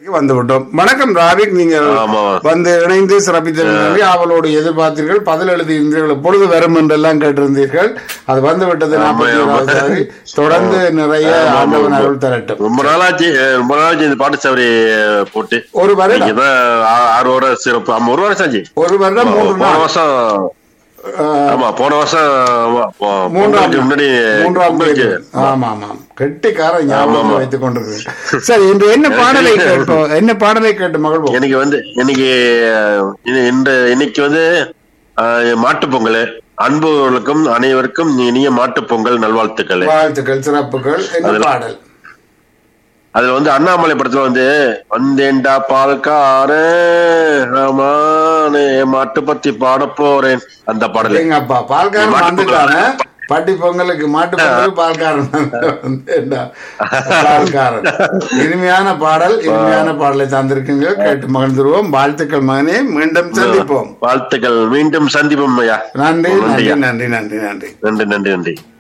வந்து விட்டோம் வணக்கம் ராபிக் நீங்கள் ஆமா. வந்து இணைந்து சிறப்பித்திருந்தீர்கள் அவளோடு எதிர்பார்த்தீர்கள் பதில் எழுதியிருந்தீர்கள் எப்பொழுது வரும் என்றெல்லாம் கேட்டிருந்தீர்கள் அது வந்து விட்டது நாற்பத்தி ஆமா. ஓராவது சாரி. தொடர்ந்து நிறைய ஆமா, ஆண்டவன் ஆமா. அருள் தரட்டும் ரொம்ப நாளாச்சு அஹ், ரொம்ப நாளாச்சு இந்த பாட்டு சவரி அஹ், போட்டு ஒரு வருடம் இன்னைக்குதான் ஆ- ஆறு வருடம் சிறப்பு ஆமா ஒரு வருஷம் ஆச்சு ஒரு வருடம் மூன்று போன நாள் வருஷம் அஹ், ஆமா போன வருஷம் ஆமா, பொ- மூன்றாம் பொங்கலுக்கு முன்னாடி மூன்றாம் பொங்கலுக்கு தேதி ஆமா ஆமாம் கெட்டிக்கார ஞாபகம் ஆமா. வைத்துக் கொண்டிருக்கிறேன் சரி இன்று என்ன பாடலை கேட்போம் என்ன பாடலை கேட்டு மகிழ்வோம் எனக்கு வந்து இன்னைக்கு அஹ், இது- இந்த இன்னைக்கு வந்து அஹ், மாட்டுப் பொங்கல் அன்புகளுக்கும் அனைவருக்கும் இனிய மாட்டுப் பொங்கல் நல்வாழ்த்துக்கள் வாழ்த்துக்கள் சிறப்புகள் என்ன அதுல- பாடல் அதுல வந்து அண்ணாமலை படத்துல வந்து வந்தேன்டா பால்கார ரமானே மாட்டு பத்தி பாட போறேன் அந்த பாடல் எங்க அப்பா பால்காரன் மாட்டு வந்துட்டானே பட்டி பொங்கலுக்கு மாட்டு பொங்கல் பால்காரன் வந்துட்டா. பால்காரன் இனிமையான பாடல் இனிமையான பாடலை தந்திருக்கீங்க கேட்டு மகிழ்ந்துருவோம் வாழ்த்துக்கள் மகனே மீண்டும் சந்திப்போம் வாழ்த்துக்கள் மீண்டும் சந்திப்போம் ஐயா நன்றி நன்றி நன்றியா. நன்றி நன்றி நன்றி நன்றி நன்றி நன்றி